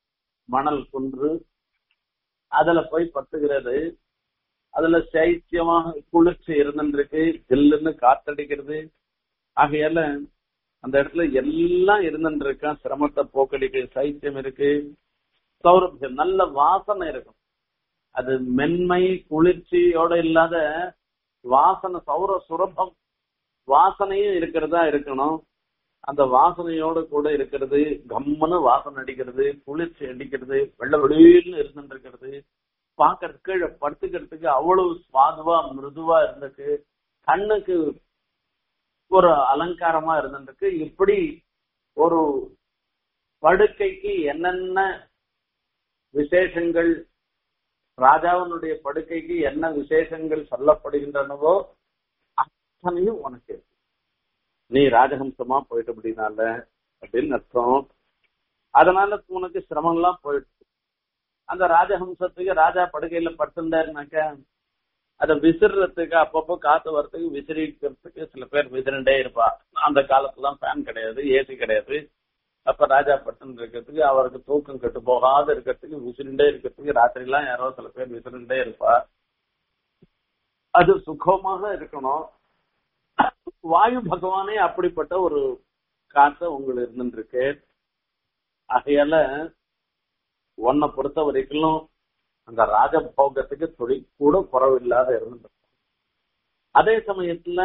மணல் குன்று அதுல போய் பத்துகிறது அதுல சைத்தியமாக குளிர்ச்சி இருந்துருக்கு ஜில்லுன்னு காத்தடிக்கிறது ஆகையால அந்த இடத்துல எல்லாம் இருந்துருக்கா சிரமத்தை போக்கடிக்கு சைத்தியம் இருக்கு சௌரபியம் நல்ல வாசனை இருக்கும் அது மென்மை குளிர்ச்சியோட இல்லாத வாசனை சௌர சுரபம் வாசனையும் இருக்கிறதா இருக்கணும் அந்த வாசனையோட கூட இருக்கிறது கம்மனு வாசனை அடிக்கிறது குளிர்ச்சி அடிக்கிறது வெள்ள வெளியில்னு இருந்துட்டு இருக்கிறது பாக்குறது கீழே படுத்துக்கிறதுக்கு அவ்வளவு சுவாதுவா மிருதுவா இருந்துருக்கு கண்ணுக்கு ஒரு அலங்காரமா இருந்துருக்கு இப்படி ஒரு படுக்கைக்கு என்னென்ன விசேஷங்கள் ராஜாவினுடைய படுக்கைக்கு என்ன விசேஷங்கள் சொல்லப்படுகின்றனவோ அத்தனையும் உனக்கு இருக்கு நீ ராஜஹம்சமா போயிட்டு அப்படின்னால அப்படின்னு அர்த்தம் அதனால உனக்கு சிரமம் எல்லாம் போயிடுச்சு அந்த ராஜஹம்சத்துக்கு ராஜா படுக்கையில படுத்திருந்தாருனாக்க அதை விசிறதுக்கு அப்பப்போ காத்து வர்றதுக்கு விசிறிக்கிறதுக்கு சில பேர் விசிறண்டே இருப்பா அந்த காலத்துலாம் ஃபேன் கிடையாது ஏசி கிடையாது அப்ப ராஜா பட்டன் இருக்கிறதுக்கு அவருக்கு தூக்கம் கெட்டு போகாத இருக்கிறதுக்கு விசிறிண்டே இருக்கிறதுக்கு ராத்திரி எல்லாம் யாரோ சில பேர் விசிறிண்டே இருப்பா அது சுகமாக இருக்கணும் வாயு பகவானே அப்படிப்பட்ட ஒரு காத்த உங்களுக்கு இருந்துருக்கு ஆகையால உன்னை பொறுத்த வரைக்கும் அந்த ராஜபோகத்துக்கு துளி கூட குறவில்லாத இருந்துட்டு அதே சமயத்துல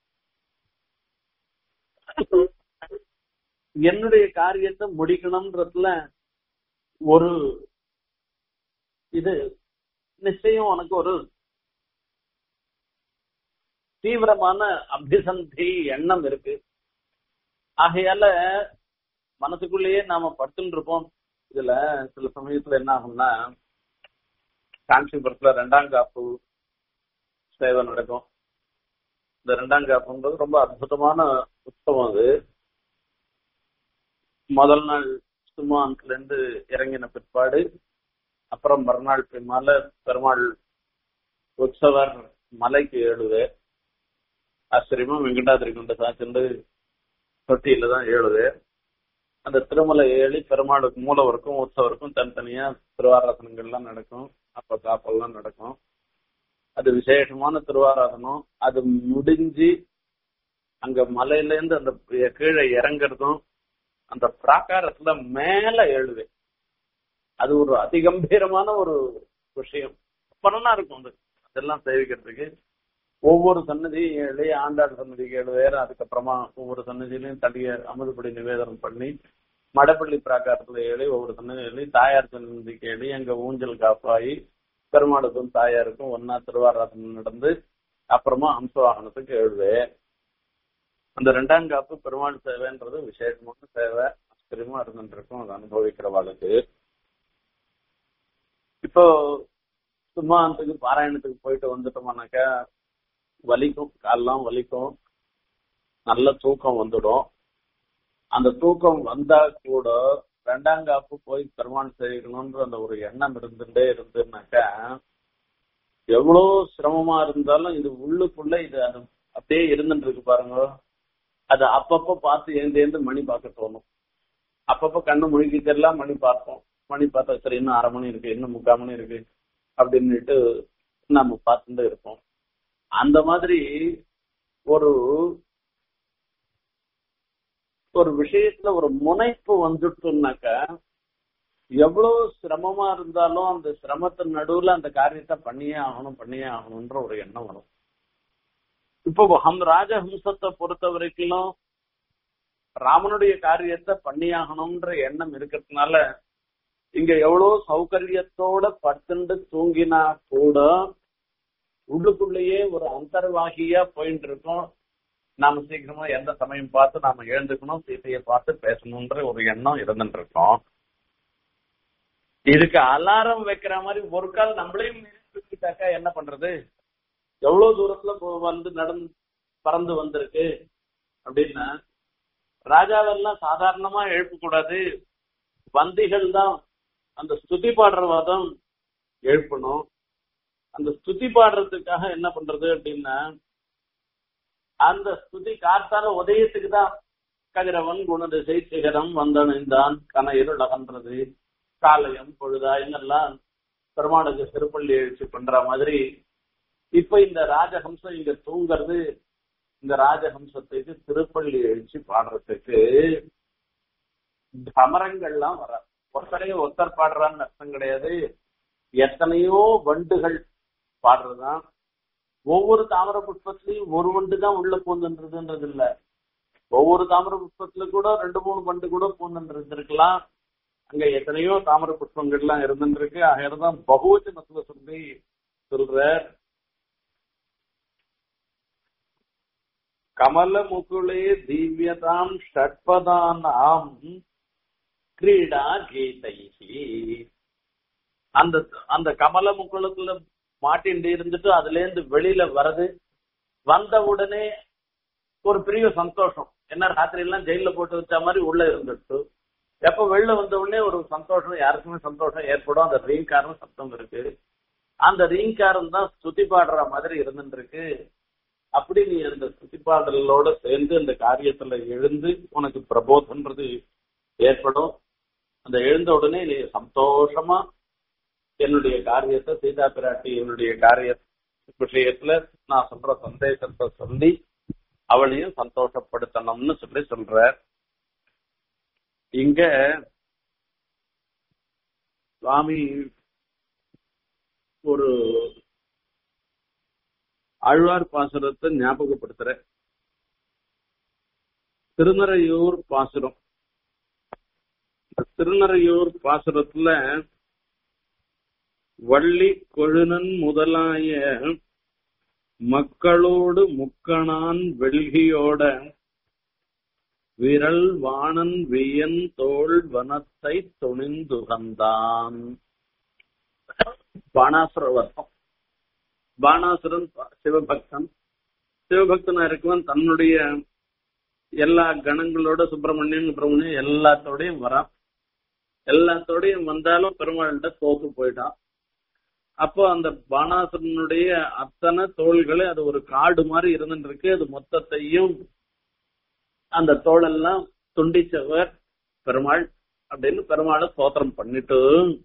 என்னுடைய காரியத்தை முடிக்கணும்ன்றதுல ஒரு இது நிச்சயம் உனக்கு ஒரு தீவிரமான அபிசந்தி எண்ணம் இருக்கு ஆகையால மனசுக்குள்ளேயே நாம படுத்துட்டு இருப்போம் இதுல சில சமயத்துல என்ன ஆகும்னா காஞ்சிபுரத்துல ரெண்டாம் காப்பு சேவை நடக்கும் இந்த ரெண்டாம் காப்புன்றது ரொம்ப அற்புதமான உற்சவம் அது முதல் நாள் சும்மான்ல இருந்து இறங்கின பிற்பாடு அப்புறம் மறுநாள் பின்னால பெருமாள் உற்சவர் மலைக்கு ஏழுது ஆச்சரியமா வெங்கடாதிரி கொண்ட சாச்சிண்டு தொட்டியில தான் ஏழுது அந்த திருமலை ஏழி பெருமாளுக்கு மூலவருக்கும் உற்சவருக்கும் தனித்தனியா திருவாராதனங்கள்லாம் நடக்கும் அப்ப காப்பெல்லாம் நடக்கும் அது விசேஷமான திருவாராதனம் அது முடிஞ்சு அங்க மலையில இருந்து அந்த கீழே இறங்குறதும் அந்த பிராகாரத்துல மேல எழுது அது ஒரு அதிகம்பீரமான ஒரு விஷயம் பணனா இருக்கும் அது அதெல்லாம் சேவிக்கிறதுக்கு ஒவ்வொரு சன்னதி ஏழு ஆண்டாள் சன்னதிக்கு ஏழு வேற அதுக்கப்புறமா ஒவ்வொரு சன்னதியிலையும் தடிய அமுதுபடி நிவேதனம் பண்ணி மடப்பள்ளி பிராகாரத்துல ஏழு ஒவ்வொரு சன்னதி ஏழு தாயார் சன்னதிக்கு ஏழு எங்க ஊஞ்சல் காப்பாயி பெருமாளுக்கும் தாயாருக்கும் ஒன்னா திருவாராதனம் நடந்து அப்புறமா அம்சவாகனத்துக்கு எழுது அந்த ரெண்டாம் காப்பு பெருமாள் சேவைன்றது விசேஷமான சேவை ஆச்சரியமா இருந்துட்டு இருக்கும் அதை அனுபவிக்கிறவாளுக்கு இப்போ சும்மாந்துக்கு பாராயணத்துக்கு போயிட்டு வந்துட்டோம்னாக்கா வலிக்கும் காலெல்லாம் வலிக்கும் நல்ல தூக்கம் வந்துடும் அந்த தூக்கம் வந்தா கூட ரெண்டாம் காப்பு போய் பெருமாள் செய்யணும்ன்ற அந்த ஒரு எண்ணம் இருந்துட்டே இருந்துனாக்கா எவ்வளவு சிரமமா இருந்தாலும் இது உள்ளுக்குள்ள இது அது அப்படியே இருந்துட்டு இருக்கு பாருங்க அது அப்பப்ப பார்த்து ஏந்து ஏந்து மணி பார்க்க தோணும் அப்பப்ப கண்ணு முழுக்கிட்டெல்லாம் மணி பார்ப்போம் மணி பார்த்தா சரி இன்னும் அரை மணி இருக்கு இன்னும் முக்கால் மணி இருக்கு அப்படின்னுட்டு நம்ம பார்த்துட்டு இருப்போம் அந்த மாதிரி ஒரு ஒரு விஷயத்துல ஒரு முனைப்பு வந்துட்டோம்னாக்கா எவ்வளவு சிரமமா இருந்தாலும் அந்த சிரமத்தின் நடுவுல அந்த காரியத்தை பண்ணியே ஆகணும் பண்ணியே ஆகணும்ன்ற ஒரு எண்ணம் வரும் இப்போ ஹம் ராஜஹம்சத்தை பொறுத்த வரைக்கும் ராமனுடைய காரியத்தை பண்ணியாகணும்ன்ற எண்ணம் இருக்கிறதுனால இங்க எவ்வளவு சௌகரியத்தோட படுத்துண்டு தூங்கினா கூட உள்ளுக்குள்ளேயே ஒரு அந்தர்வாகியா போயிட்டு இருக்கோம் நாம சீக்கிரமா எந்த சமயம் பார்த்து நாம எழுந்துக்கணும் சீத்தையை பார்த்து பேசணும்ன்ற ஒரு எண்ணம் இருந்துட்டு இருக்கோம் இதுக்கு அலாரம் வைக்கிற மாதிரி ஒரு கால் நம்மளையும் மீறிட்டாக்கா என்ன பண்றது எவ்வளவு தூரத்துல வந்து நடந்து பறந்து வந்திருக்கு அப்படின்னா ராஜாவெல்லாம் சாதாரணமா எழுப்பக்கூடாது வந்திகள் தான் அந்த ஸ்துதி பாடுற வாதம் எழுப்பணும் அந்த ஸ்துதி பாடுறதுக்காக என்ன பண்றது அப்படின்னா அந்த ஸ்துதி காத்தால உதயத்துக்கு தான் கதிரவன் குணதிசை சிகரம் வந்தணிந்தான் கன இருள் அகன்றது காலையும் பொழுதாயின்னெல்லாம் பெருமாளுக்கு திருப்பள்ளி எழுச்சி பண்ற மாதிரி இப்ப இந்த ராஜஹம்சம் இங்க தூங்குறது இந்த ராஜஹம்சத்துக்கு திருப்பள்ளி எழுச்சி பாடுறதுக்கு அமரங்கள்லாம் வர ஒருத்தரையே ஒருத்தர் பாடுறான்னு அர்த்தம் கிடையாது எத்தனையோ வண்டுகள் பாடுறதுதான் ஒவ்வொரு தாமர புஷ்பத்திலையும் ஒரு வண்டு தான் உள்ள பூந்துன்றதுன்றது இல்ல ஒவ்வொரு தாமர புஷ்பத்துல கூட ரெண்டு மூணு வண்டு கூட பூந்துன்றது இருக்கலாம் அங்க எத்தனையோ தாமர புஷ்பங்கள்லாம் இருந்துருக்கு ஆகிறதான் பகுவச்சனத்துல சொல்லி சொல்ற கமல முகுளே திவ்யதாம் ஷட்பதானாம் கிரீடா கீதைஹி அந்த அந்த கமல முக்குளத்துல மாட்டிண்டு இருந்துட்டு அதுல இருந்து வெளியில வர்றது வந்த உடனே ஒரு பெரிய சந்தோஷம் என்ன ராத்திரி எல்லாம் ஜெயில போட்டு வச்ச மாதிரி உள்ள இருந்துட்டு எப்ப வெளில வந்த உடனே ஒரு சந்தோஷம் யாருக்குமே சந்தோஷம் ஏற்படும் அந்த ரீங்காரம் சத்தம் இருக்கு அந்த ரீங்காரம் தான் ஸ்துதி பாடுற மாதிரி இருந்துட்டு இருக்கு அப்படி நீ அந்த ஸ்துதி பாடலோட சேர்ந்து அந்த காரியத்துல எழுந்து உனக்கு பிரபோதன்றது ஏற்படும் அந்த எழுந்த உடனே நீ சந்தோஷமா என்னுடைய காரியத்தை சீதா பிராட்டி என்னுடைய காரிய விஷயத்துல நான் சொல்ற சந்தேகத்தை சொல்லி அவளையும் சந்தோஷப்படுத்தணும்னு சொல்லி சொல்ற இங்க சுவாமி ஒரு ஆழ்வார் பாசுரத்தை ஞாபகப்படுத்துற திருநறையூர் பாசுரம் திருநறையூர் பாசுரத்துல வள்ளி கொழுனன் முதலாய மக்களோடு முக்கணான் வெள்கியோட விரல் வாணன் வியன் தோல் வனத்தை துணிந்துகந்தான் பாணாசுரவர்த்தம் பாணாசுரன் சிவபக்தன் சிவபக்தனா இருக்கவன் தன்னுடைய எல்லா கணங்களோட சுப்பிரமணியன் சுப்பிரமணியன் எல்லாத்தோடையும் வரான் எல்லாத்தோடையும் வந்தாலும் பெருமாள்கிட்ட தோத்து போயிட்டான் அப்போ அந்த பானாசுரனுடைய அத்தனை தோள்களை அது ஒரு காடு மாதிரி இருந்துட்டு இருக்கு அது மொத்தத்தையும் அந்த தோளெல்லாம் துண்டிச்சவர் பெருமாள் அப்படின்னு பெருமாளை சோத்திரம் பண்ணிட்டு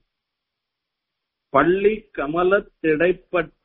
பள்ளி கமல திடைப்பட்ட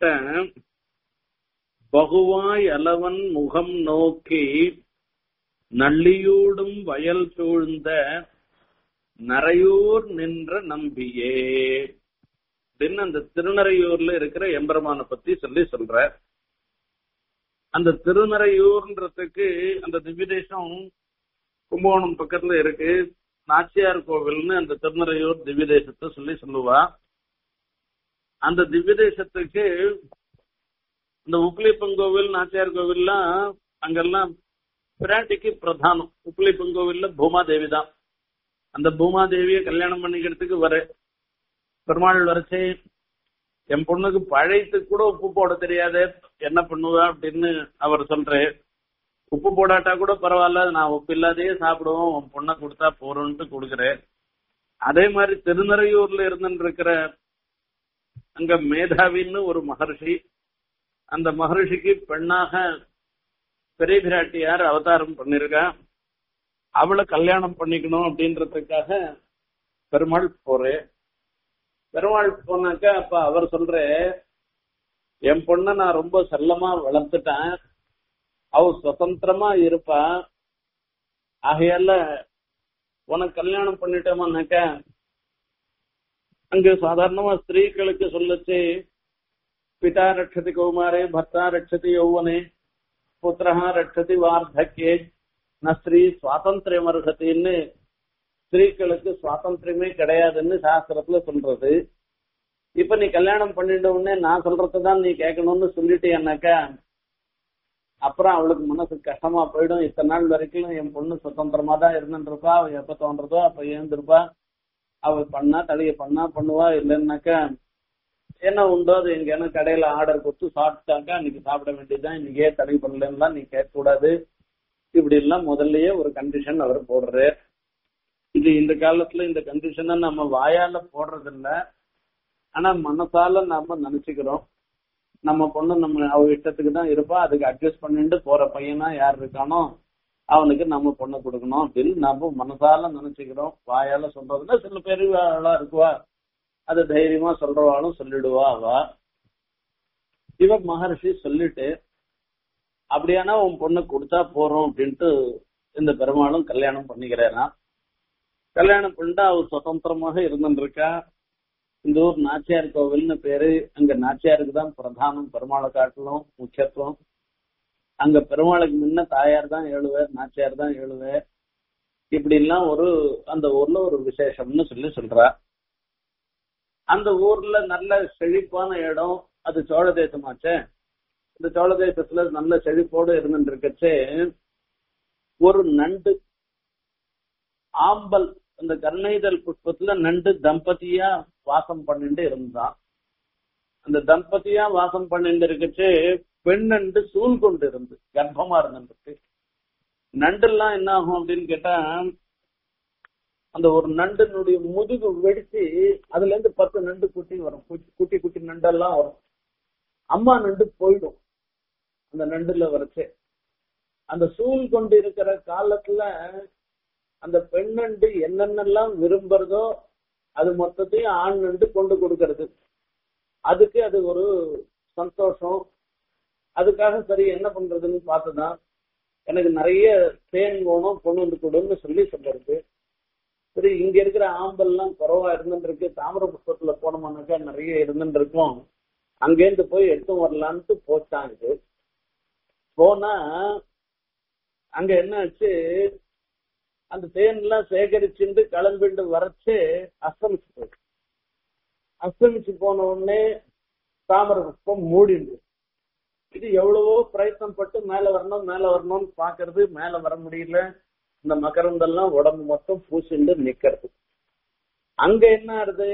பகுவாய் அலவன் முகம் நோக்கி நள்ளியூடும் வயல் சூழ்ந்த நரையூர் நின்ற நம்பியே அப்படின்னு அந்த திருநறையூர்ல இருக்கிற எம்பெருமான பத்தி சொல்லி சொல்ற அந்த திருநறையூர்ன்றதுக்கு அந்த திவ்யதேசம் கும்பகோணம் பக்கத்துல இருக்கு நாச்சியார் கோவில்னு அந்த திருநறையூர் திவ்யதேசத்தை சொல்லி சொல்லுவா அந்த திவ்யதேசத்துக்கு இந்த உப்பிலிப்பங்கோவில் நாச்சியார் கோவில்லாம் அங்கெல்லாம் பிராட்டிக்கு பிரதானம் உப்பிலிப்பங்கோவில்ல பூமாதேவி தான் அந்த பூமாதேவியை கல்யாணம் பண்ணிக்கிறதுக்கு வர பெருமாள் வரைச்சு என் பொண்ணுக்கு பழையத்துக்கு கூட உப்பு போட தெரியாது என்ன பண்ணுவா அப்படின்னு அவர் சொல்றாரு உப்பு போடாட்டா கூட பரவாயில்ல நான் உப்பு இல்லாதையே சாப்பிடுவோம் உன் பொண்ணை கொடுத்தா போறோம்ட்டு கொடுக்குறேன் அதே மாதிரி திருநறையூர்ல இருந்துட்டு இருக்கிற அங்க மேதாவின்னு ஒரு மகர்ஷி அந்த மகர்ஷிக்கு பெண்ணாக பெரிய பிராட்டியார் அவதாரம் பண்ணிருக்கா அவளை கல்யாணம் பண்ணிக்கணும் அப்படின்றதுக்காக பெருமாள் போறேன் பெருமாள் போனாக்கா அப்ப அவர் சொல்ற என் பொண்ண நான் ரொம்ப செல்லமா வளர்த்துட்டேன் அவ சுதந்திரமா இருப்பா ஆகையால உனக்கு கல்யாணம் பண்ணிட்டோமானாக்கா அங்க சாதாரணமா ஸ்திரீகளுக்கு சொல்லச்சு பிதா ரட்சதி கௌமாரே பர்த்தா ரட்சதி யௌவனே புத்திரஹா ரட்சதி வார்த்தக்கே ந ஸ்ரீ சுவாதந்திரம் அருகத்தின்னு ஸ்திரீகளுக்கு சுவாதந்திரமே கிடையாதுன்னு சாஸ்திரத்துல சொல்றது இப்ப நீ கல்யாணம் பண்ணிட்ட உடனே நான் சொல்றதுதான் நீ கேட்கணும்னு சொல்லிட்டேன்னாக்கா அப்புறம் அவளுக்கு மனசு கஷ்டமா போயிடும் இத்தனை நாள் வரைக்கும் என் பொண்ணு சுதந்திரமா தான் இருந்துருப்பா அவ எப்ப தோன்றதோ அப்ப எழுந்திருப்பா அவ பண்ணா தலைய பண்ணா பண்ணுவா இல்லைன்னாக்கா என்ன உண்டோ அது எங்கேயான கடையில ஆர்டர் கொடுத்து சாப்பிட்டாக்கா இன்னைக்கு சாப்பிட வேண்டியதுதான் இன்னைக்கே தடை பண்ணலன்னா நீ கேட்க கூடாது இப்படி எல்லாம் முதல்லயே ஒரு கண்டிஷன் அவர் போடுறாரு இது இந்த காலத்துல இந்த கண்டிஷனை நம்ம வாயால போடுறது இல்ல ஆனா மனசால நாம நினைச்சுக்கிறோம் நம்ம பொண்ணு நம்ம அவ இஷ்டத்துக்கு தான் இருப்பா அதுக்கு அட்ஜஸ்ட் பண்ணிட்டு போற பையனா யார் இருக்கானோ அவனுக்கு நம்ம பொண்ணை கொடுக்கணும் அப்படின்னு நம்ம மனசால நினைச்சுக்கிறோம் வாயால சொல்றதுன்னா சில பெரியவாளா இருக்குவா அது தைரியமா சொல்றவாளும் சொல்லிடுவா அவ இவ மகர்ஷி சொல்லிட்டு அப்படியானா உன் பொண்ணு கொடுத்தா போறோம் அப்படின்ட்டு இந்த பெருமாளும் கல்யாணம் பண்ணிக்கிறேனா கல்யாணம் பண்ணிட்டு அவர் சுதந்திரமாக இருந்துருக்கா இந்த ஊர் நாச்சியார் கோவில்னு பேரு அங்க நாச்சியாருக்கு தான் பிரதானம் பெருமாளை காட்டிலும் முக்கியத்துவம் அங்க பெருமாளுக்கு முன்ன தாயார் தான் ஏழுவேர் நாச்சியார் தான் ஏழுவேர் இப்படி எல்லாம் ஒரு அந்த ஊர்ல ஒரு விசேஷம்னு சொல்லி சொல்றா அந்த ஊர்ல நல்ல செழிப்பான இடம் அது சோழ தேசமாச்சே இந்த சோழ தேசத்துல நல்ல செழிப்போடு இருந்துட்டு இருக்கச்சே ஒரு நண்டு ஆம்பல் அந்த கருணைதல் புஷ்பத்துல நண்டு தம்பதியா வாசம் பண்ணிட்டு இருந்தான் அந்த தம்பதியா வாசம் பண்ணிட்டு இருக்கச்சு பெண் நண்டு சூழ் கொண்டு இருந்து கர்ப்பமா இருந்துருக்கு நண்டெல்லாம் என்ன ஆகும் அப்படின்னு கேட்டா அந்த ஒரு நண்டினுடைய முதுகு வெடிச்சு அதுல இருந்து பத்து நண்டு குட்டி வரும் குட்டி- குட்டி குட்டி நண்டெல்லாம் வரும் அம்மா நண்டு போயிடும் அந்த நண்டுல வரைச்சு அந்த சூழ் கொண்டு இருக்கிற காலத்துல அந்த பெண் நண்டு என்னென்னலாம் விரும்புறதோ அது மொத்தத்தையும் ஆண் நண்டு கொண்டு கொடுக்கறது அதுக்கு அது ஒரு சந்தோஷம் அதுக்காக சரி என்ன பண்றதுன்னு பார்த்துதான் எனக்கு நிறைய தேன் வேணும் கொண்டு வந்து கொடுன்னு சொல்லி சொல்றது சரி இங்க இருக்கிற ஆம்பல்லாம் குறவா இருந்துட்டு இருக்கு தாமிர புஷ்பத்துல போனோம்னாக்கா நிறைய இருந்துட்டு இருக்கும் அங்கேருந்து போய் எடுத்து வரலான்ட்டு போச்சான் இது போனா அங்க என்ன ஆச்சு அந்த தேன் எல்லாம் சேகரிச்சுட்டு கிளம்பிட்டு வரச்சு அஸ்தமிச்சு போயிடுச்சு அஸ்தமிச்சு போன உடனே தாமர புஷ்பம் மூடிண்டு இது எவ்வளவோ பிரயத்தனம் பட்டு மேல வரணும் மேல வரணும்னு பாக்குறது மேல வர முடியல இந்த மகரந்தெல்லாம் உடம்பு மொத்தம் பூசிண்டு நிக்கிறது அங்க என்ன ஆறுது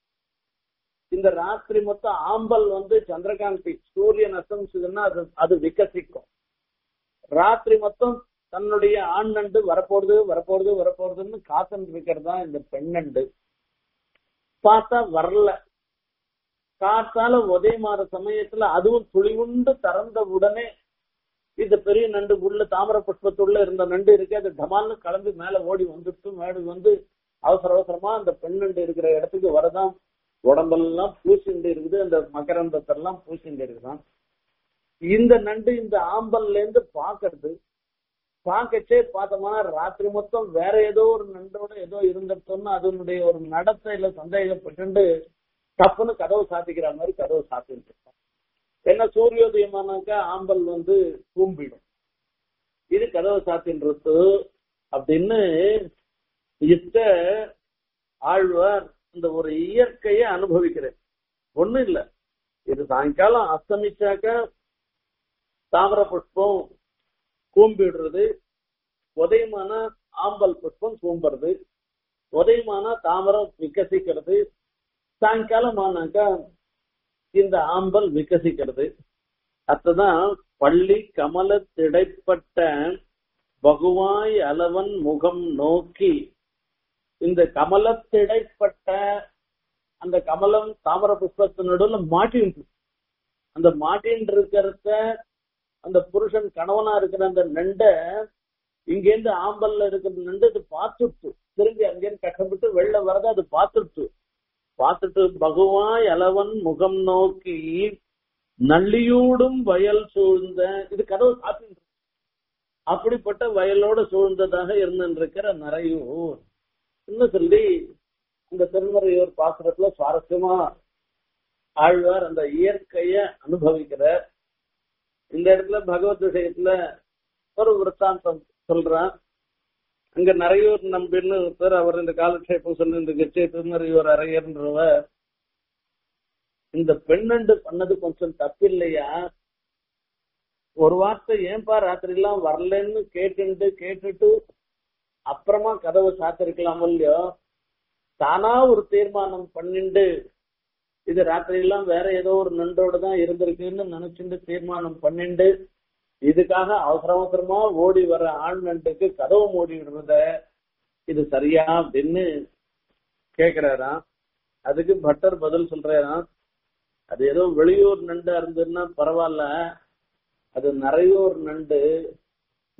இந்த ராத்திரி மொத்தம் ஆம்பல் வந்து சந்திரகாந்தி சூரியன் அஸ்தமிச்சதுன்னா அது அது விகசிக்கும் ராத்திரி மொத்தம் தன்னுடைய ஆண் நண்டு வரப்போறது வரப்போறது வரப்போறதுன்னு காத்துட்டு இருக்கிறது தான் இந்த பெண்ணண்டு பார்த்தா வரல காத்தால உதயமாற சமயத்துல அதுவும் துளிவுண்டு திறந்த உடனே இந்த பெரிய நண்டு உள்ள தாமர புஷ்பத்துள்ள இருந்த நண்டு இருக்கு அது டமால்னு கிளம்பி மேல ஓடி வந்துட்டு மேடு வந்து அவசர அவசரமா அந்த பெண் நண்டு இருக்கிற இடத்துக்கு வரதான் உடம்பெல்லாம் பூசிண்டு இருக்குது அந்த மகரந்தத்தெல்லாம் பூசிண்டு இருக்குதான் இந்த நண்டு இந்த ஆம்பல்ல இருந்து பாக்குறது பாக்கச்சே பார்த்தோம்னா ராத்திரி மொத்தம் வேற ஏதோ ஒரு நண்டோட ஏதோ இருந்துட்டோம்னா அதனுடைய ஒரு நடத்தையில சந்தேகப்பட்டு டப்புன்னு கதவு சாத்திக்கிற மாதிரி கதவு சாத்திட்டு இருப்பான் என்ன சூரியோதயமானாக்கா ஆம்பல் வந்து கூம்பிடும் இது கதவு சாத்தின்றது அப்படின்னு இத்த ஆழ்வார் இந்த ஒரு இயற்கையை அனுபவிக்கிறேன் ஒண்ணும் இல்ல இது சாயங்காலம் அஸ்தமிச்சாக்க தாமர புஷ்பம் கூம்பிடுறது உதயமான ஆம்பல் புஷ்பம் கூம்புறது உதயமான தாமரம் விகசிக்கிறது சாயங்காலம் ஆனாக்கா இந்த ஆம்பல் விகசிக்கிறது அத்ததான் பள்ளி கமல திடைப்பட்ட பகுவாய் அளவன் முகம் நோக்கி இந்த கமலத்திடைப்பட்ட அந்த கமலம் தாமர புஷ்பத்து நடுவுல மாட்டின்னு அந்த மாட்டின்னு இருக்கிறத அந்த புருஷன் கணவனா இருக்கிற அந்த நண்டை இங்கேருந்து ஆம்பல்ல இருக்கிற நண்டு அது பார்த்துட்டு திரும்பி அங்கேருந்து கட்டப்பட்டு வெளில வரத அது பார்த்துட்டு பார்த்துட்டு பகவாய் அளவன் முகம் நோக்கி நள்ளியூடும் வயல் சூழ்ந்த இது கதவு சாத்திட்டு அப்படிப்பட்ட வயலோட சூழ்ந்ததாக இருந்திருக்கிற நரையூர் இன்னும் சொல்லி இந்த திருமறையூர் பாசுரத்துல சுவாரஸ்யமா ஆழ்வார் அந்த இயற்கைய அனுபவிக்கிறார் இந்த இடத்துல பகவத் விஷயத்துல ஒரு விற்த்தாந்தம் சொல்றான் அங்க நிறையூர் நம்பின்னு பேர் அவர் இந்த காலக்ஷேபம் சொல்லி கட்சி திருமறையூர் அரையர்ன்றவர் இந்த பெண்ணண்டு பண்ணது கொஞ்சம் தப்பில்லையா ஒரு வார்த்தை ஏன்பா ராத்திரி எல்லாம் வரலன்னு கேட்டுட்டு கேட்டுட்டு அப்புறமா கதவை சாத்திருக்கலாம் இல்லையோ தானா ஒரு தீர்மானம் பண்ணிண்டு இது ராத்திரி எல்லாம் வேற ஏதோ ஒரு நண்டோட தான் இருந்திருக்குன்னு நினைச்சுட்டு தீர்மானம் பண்ணிண்டு இதுக்காக அவசர அவசரமா ஓடி வர ஆண் நண்டுக்கு கதவு மூடி விடுறத இது சரியா அப்படின்னு கேக்குறாராம் அதுக்கு பட்டர் பதில் சொல்றாராம் அது ஏதோ வெளியூர் நண்டா இருந்ததுன்னா பரவாயில்ல அது நிறையூர் நண்டு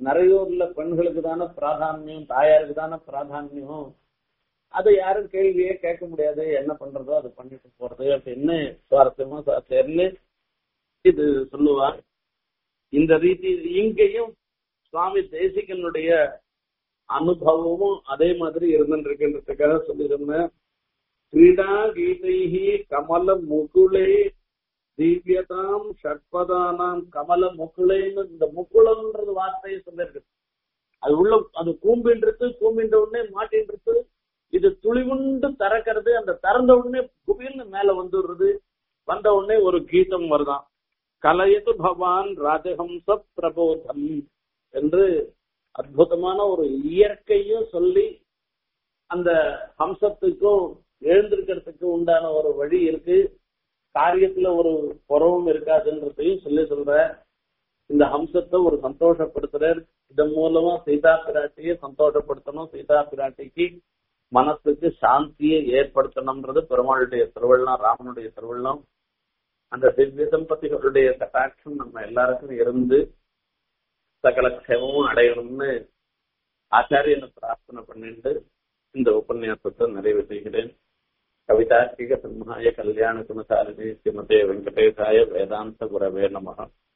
நிறையூர்ல பெண்களுக்கு தானே பிராதானியம் தாயாருக்கு தானே பிராதானியம் அதை யாரும் கேள்வியே கேட்க முடியாது என்ன பண்றதோ அது பண்ணிட்டு போறது அப்படின்னு சுவாரஸ்யமா சேர்ந்து இது சொல்லுவார் இந்த ரீதி இங்கேயும் சுவாமி தேசிகனுடைய அனுபவமும் அதே மாதிரி இருந்துருக்குன்றதுக்காக சொல்லியிருந்தேன் கிரீடா கீதைஹி கமல முகுளே திவ்யதாம் ஷட்பதானாம் கமல முகுளேன்னு இந்த முகுளம்ன்றது வார்த்தையை சொல்லிருக்கு அது உள்ள அது கூம்பின்றது கூம்பின்ற உடனே மாட்டின்றது இது துளிவுண்டு திறக்கிறது அந்த திறந்த உடனே குபில்னு மேல வந்துடுறது வந்த உடனே ஒரு கீதம் வருதான் கலையது பவான் ராஜஹம்ச பிரபோதம் என்று அற்புதமான ஒரு இயற்கையும் சொல்லி அந்த ஹம்சத்துக்கும் எழுந்திருக்கிறதுக்கு உண்டான ஒரு வழி இருக்கு காரியத்துல ஒரு குறவும் இருக்காதுன்றதையும் சொல்லி சொல்ற இந்த ஹம்சத்தை ஒரு சந்தோஷப்படுத்துறார் இதன் மூலமா சீதா பிராட்டியை சந்தோஷப்படுத்தணும் சீதா பிராட்டிக்கு மனசுக்கு சாந்தியை ஏற்படுத்தணும்ன்றது பெருமாளுடைய திருவள்ளம் ராமனுடைய திருவள்ளம் அந்த திவ்ய தம்பதிகளுடைய கட்டாட்சம் நம்ம எல்லாருக்கும் இருந்து சகல க்ஷேமமும் அடையணும்னு ஆச்சாரியனை பிரார்த்தனை பண்ணிட்டு இந்த உபன்யாசத்தை நிறைவு செய்கிறேன் கவிதார்க்கிக சிம்ஹாய கல்யாண குணசாலினி ஸ்ரீமதே வெங்கடேசாய வேதாந்த குரவே நமகம்